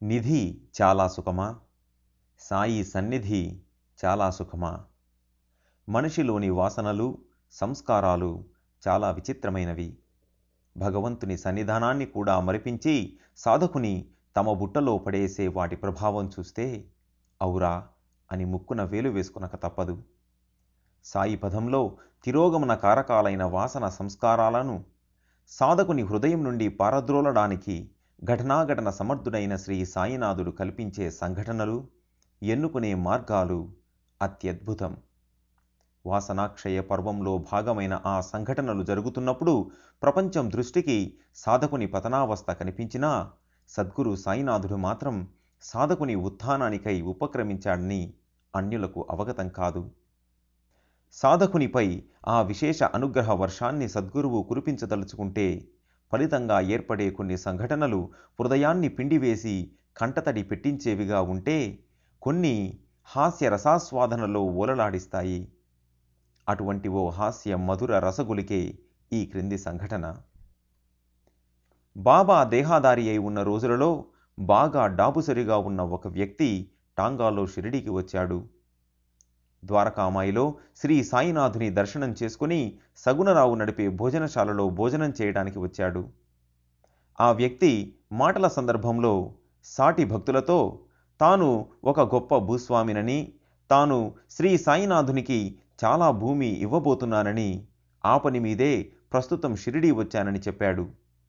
నిధి చాలా సుఖమా సాయి సన్నిధి చాలా సుఖమా మనిషిలోని వాసనలు సంస్కారాలు చాలా విచిత్రమైనవి భగవంతుని సన్నిధానాన్ని కూడా మరిపించి సాధకుని తమ బుట్టలో పడేసే వాటి ప్రభావం చూస్తే ఔరా అని ముక్కున వేలు వేసుకునక తప్పదు సాయి పదంలో తిరోగమన కారకాలైన వాసన సంస్కారాలను సాధకుని హృదయం నుండి పారద్రోలడానికి ఘటనాఘటన సమర్థుడైన శ్రీ సాయినాథుడు కల్పించే సంఘటనలు ఎన్నుకునే మార్గాలు అత్యద్భుతం వాసనాక్షయ పర్వంలో భాగమైన ఆ సంఘటనలు జరుగుతున్నప్పుడు ప్రపంచం దృష్టికి సాధకుని పతనావస్థ కనిపించినా సద్గురు సాయినాథుడు మాత్రం సాధకుని ఉత్థానానికై ఉపక్రమించాడని అన్యులకు అవగతం కాదు సాధకునిపై ఆ విశేష అనుగ్రహ వర్షాన్ని సద్గురువు కురిపించదలుచుకుంటే ఫలితంగా ఏర్పడే కొన్ని సంఘటనలు హృదయాన్ని పిండివేసి కంటతడి పెట్టించేవిగా ఉంటే కొన్ని హాస్య రసాస్వాదనలో ఓలలాడిస్తాయి అటువంటి ఓ హాస్య మధుర రసగులికే ఈ క్రింది సంఘటన బాబా దేహాదారి అయి ఉన్న రోజులలో బాగా డాబుసరిగా ఉన్న ఒక వ్యక్తి టాంగాలో షిరిడీకి వచ్చాడు ద్వారకామాయిలో శ్రీ సాయినాథుని దర్శనం చేసుకుని సగుణరావు నడిపే భోజనశాలలో భోజనం చేయడానికి వచ్చాడు ఆ వ్యక్తి మాటల సందర్భంలో సాటి భక్తులతో తాను ఒక గొప్ప భూస్వామినని తాను శ్రీ సాయినాథునికి చాలా భూమి ఇవ్వబోతున్నానని ఆ పని మీదే ప్రస్తుతం షిరిడీ వచ్చానని చెప్పాడు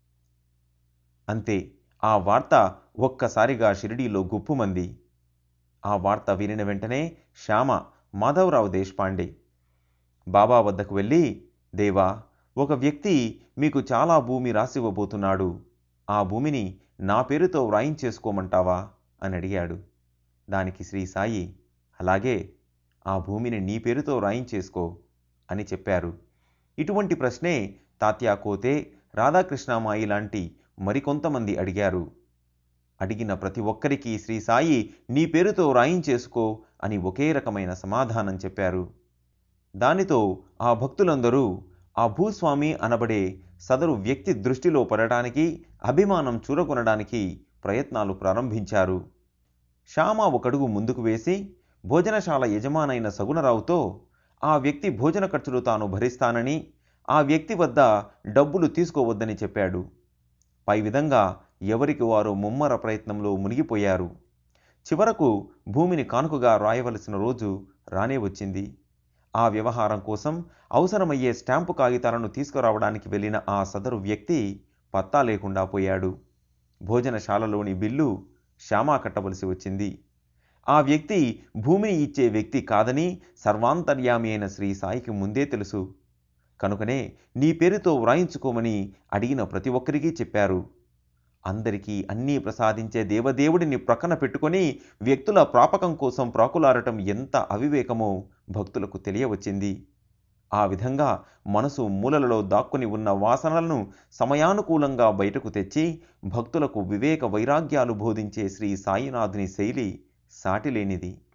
అంతే ఆ వార్త ఒక్కసారిగా షిరిడీలో గుప్పుమంది ఆ వార్త వినిన వెంటనే శ్యామ మాధవరావు దేశపాండే బాబా వద్దకు వెళ్ళి దేవా ఒక వ్యక్తి మీకు చాలా భూమి రాసివ్వబోతున్నాడు ఆ భూమిని నా పేరుతో వ్రాయించేసుకోమంటావా అని అడిగాడు దానికి శ్రీ సాయి అలాగే ఆ భూమిని నీ పేరుతో వ్రాయించేసుకో అని చెప్పారు ఇటువంటి ప్రశ్నే తాత్యా కోతే రాధాకృష్ణమాయి లాంటి మరికొంతమంది అడిగారు అడిగిన ప్రతి ఒక్కరికి శ్రీ సాయి నీ పేరుతో రాయించేసుకో అని ఒకే రకమైన సమాధానం చెప్పారు దానితో ఆ భక్తులందరూ ఆ భూస్వామి అనబడే సదరు వ్యక్తి దృష్టిలో పడటానికి అభిమానం చూరకొనడానికి ప్రయత్నాలు ప్రారంభించారు శ్యామ ఒకడుగు ముందుకు వేసి భోజనశాల యజమానైన సగుణరావుతో ఆ వ్యక్తి భోజన ఖర్చులు తాను భరిస్తానని ఆ వ్యక్తి వద్ద డబ్బులు తీసుకోవద్దని చెప్పాడు పై విధంగా ఎవరికి వారు ముమ్మర ప్రయత్నంలో మునిగిపోయారు చివరకు భూమిని కానుకగా రాయవలసిన రోజు రానే వచ్చింది ఆ వ్యవహారం కోసం అవసరమయ్యే స్టాంపు కాగితాలను తీసుకురావడానికి వెళ్ళిన ఆ సదరు వ్యక్తి పత్తా లేకుండా పోయాడు భోజనశాలలోని బిల్లు శ్యామా కట్టవలసి వచ్చింది ఆ వ్యక్తి భూమిని ఇచ్చే వ్యక్తి కాదని సర్వాంతర్యామి అయిన శ్రీ సాయికి ముందే తెలుసు కనుకనే నీ పేరుతో వ్రాయించుకోమని అడిగిన ప్రతి ఒక్కరికి చెప్పారు అందరికీ అన్నీ ప్రసాదించే దేవదేవుడిని ప్రక్కన పెట్టుకొని వ్యక్తుల ప్రాపకం కోసం ప్రాకులాడటం ఎంత అవివేకమో భక్తులకు తెలియవచ్చింది ఆ విధంగా మనసు మూలలలో దాక్కుని ఉన్న వాసనలను సమయానుకూలంగా బయటకు తెచ్చి భక్తులకు వివేక వైరాగ్యాలు బోధించే శ్రీ సాయినాథుని శైలి సాటిలేనిది